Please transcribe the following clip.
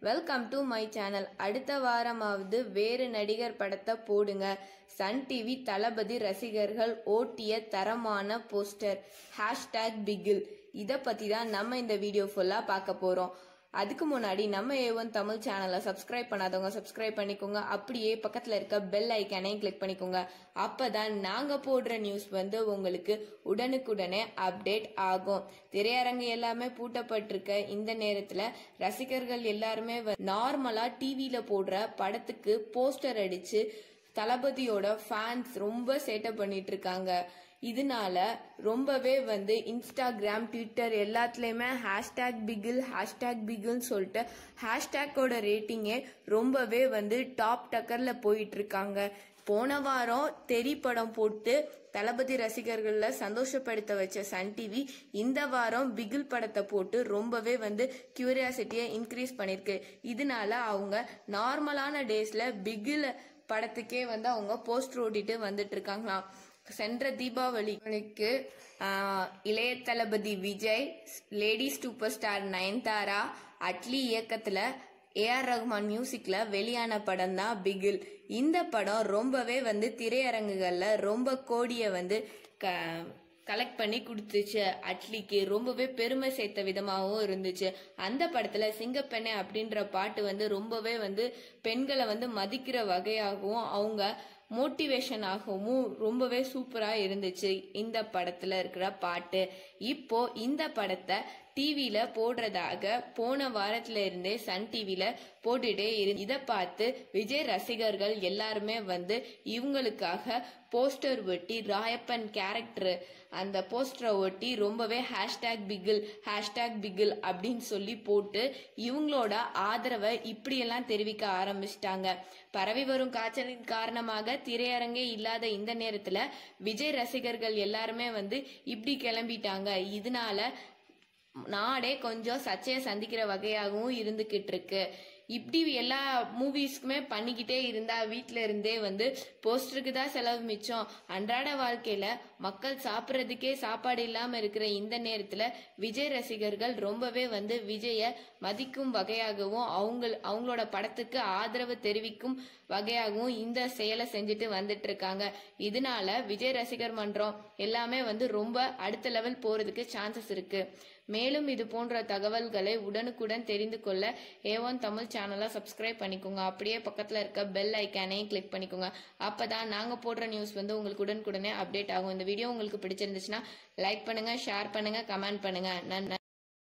welcome to my channel அடுத்த வாரமாவது வேறு நடிகர் படத்தை போடுங்க சன் டிவி தளபதி ரசிகர்கள் ஓட்டிய தரமான போஸ்டர் ஹேஷ்டேக் பிகில் இதை பற்றி தான் நம்ம இந்த வீடியோ ஃபுல்லாக பார்க்க போகிறோம் அதுக்கு முன்னாடி நம்ம ஏவன் தமிழ் சேனலை சப்ஸ்கிரைப் பண்ணாதவங்க சப்ஸ்கிரைப் பண்ணிக்கோங்க அப்படியே பக்கத்தில் இருக்க பெல் ஐக்கானையும் கிளிக் பண்ணிக்கோங்க அப்போ தான் நாங்கள் போடுற நியூஸ் வந்து உங்களுக்கு உடனுக்குடனே அப்டேட் ஆகும் திரையரங்கு எல்லாமே பூட்டப்பட்டிருக்க இந்த நேரத்தில் ரசிகர்கள் எல்லாருமே நார்மலாக டிவியில் போடுற படத்துக்கு போஸ்டர் அடித்து தளபதியோட ஃபேன்ஸ் ரொம்ப சேட்டை பண்ணிட்டு இருக்காங்க இதனால ரொம்பவே வந்து இன்ஸ்டாகிராம் ட்விட்டர் எல்லாத்துலேயுமே ஹேஷ்டேக் பிகில் ஹேஷ்டேக் பிகில்னு சொல்லிட்டு ஹேஷ்டேக்கோட ரேட்டிங்கே ரொம்பவே வந்து டாப் டக்கரில் போயிட்டு இருக்காங்க போன வாரம் தெரி படம் போட்டு தளபதி ரசிகர்களில் சந்தோஷப்படுத்த வச்ச சன் டிவி இந்த வாரம் பிகில் படத்தை போட்டு ரொம்பவே வந்து கியூரியாசிட்டியை இன்க்ரீஸ் பண்ணியிருக்கு இதனால அவங்க நார்மலான டேஸில் பிகில் படத்துக்கே வந்து அவங்க போஸ்டர் ஓட்டிட்டு வந்துட்டு இருக்காங்களாம் சென்ற தீபாவளிக்கு ஆஹ், Ilaya Thalapathy Vijay lady super star Nayanthara Atlee இயக்கத்துல ஏஆர் ரஹ்மான் மியூசிக்ல வெளியான படம் தான் பிகில் இந்த படம் ரொம்பவே வந்து திரையரங்குகள்ல ரொம்ப கோடியை வந்து க கலெக்ட் பண்ணி கொடுத்துச்சு அட்லிக்கு ரொம்பவே பெருமை சேர்த்த விதமாகவும் இருந்துச்சு அந்த படத்துல சிங்கப்பெண்ணே அப்படின்ற பாட்டு வந்து ரொம்பவே வந்து பெண்களை வந்து மதிக்கிற வகையாகவும் அவங்க மோட்டிவேஷனாகவும் ரொம்பவே சூப்பரா இருந்துச்சு இந்த படத்துல இருக்கிற பாட்டு இப்போ இந்த படத்தை டிவியில போடுறதாக போன வாரத்துல இருந்தே சன் டிவில போட்டுட்டே இரு இதை பார்த்து விஜய் ரசிகர்கள் எல்லாருமே வந்து இவங்களுக்காக போஸ்டர் ஒட்டி ராயப்பன் கேரக்டர் அந்த போஸ்டரை ஒட்டி ரொம்பவே ஹேஷ்டேக் பிகில் ஹேஷ்டேக் பிகில் அப்படின்னு சொல்லி போட்டு இவங்களோட ஆதரவை இப்படியெல்லாம் தெரிவிக்க ஆரம்பிச்சிட்டாங்க பரவி வரும் காய்ச்சலின் காரணமாக திரையரங்கே இல்லாத இந்த நேரத்துல விஜய் ரசிகர்கள் எல்லாருமே வந்து இப்படி கிளம்பிட்டாங்க இதனால நாடே கொஞ்சம் சர்ச்சையை சந்திக்கிற வகையாகவும் இருந்துகிட்டு இருக்கு இப்படி எல்லா மூவிஸ்க்குமே பண்ணிக்கிட்டே இருந்தா வீட்டில இருந்தே வந்து போஸ்டருக்கு தான் செலவு மிச்சம் அன்றாட வாழ்க்கையில மக்கள் சாப்பிட்றதுக்கே சாப்பாடு இல்லாம இருக்கிற இந்த நேரத்துல விஜய் ரசிகர்கள் ரொம்பவே வந்து விஜய மதிக்கும் வகையாகவும் அவங்க அவங்களோட படத்துக்கு ஆதரவு தெரிவிக்கும் வகையாகவும் இந்த செயலை செஞ்சுட்டு வந்துட்டு இருக்காங்க இதனால விஜய் ரசிகர் மன்றம் எல்லாமே வந்து ரொம்ப அடுத்த லெவல் போறதுக்கு சான்சஸ் இருக்கு மேலும் இது போன்ற தகவல்களை உடனுக்குடன் தெரிந்து கொள்ள ஏவன் தமிழ் சேனலை சப்ஸ்கிரைப் பண்ணிக்கோங்க அப்படியே பக்கத்தில் இருக்க பெல் ஐக்கானையும் கிளிக் பண்ணிக்கோங்க அப்பதான் நாங்கள் போடுற நியூஸ் வந்து உங்களுக்கு உடனுக்குடனே அப்டேட் ஆகும் இந்த வீடியோ உங்களுக்கு பிடிச்சிருந்துச்சுன்னா லைக் பண்ணுங்க ஷேர் பண்ணுங்க கமெண்ட் பண்ணுங்க நன்றி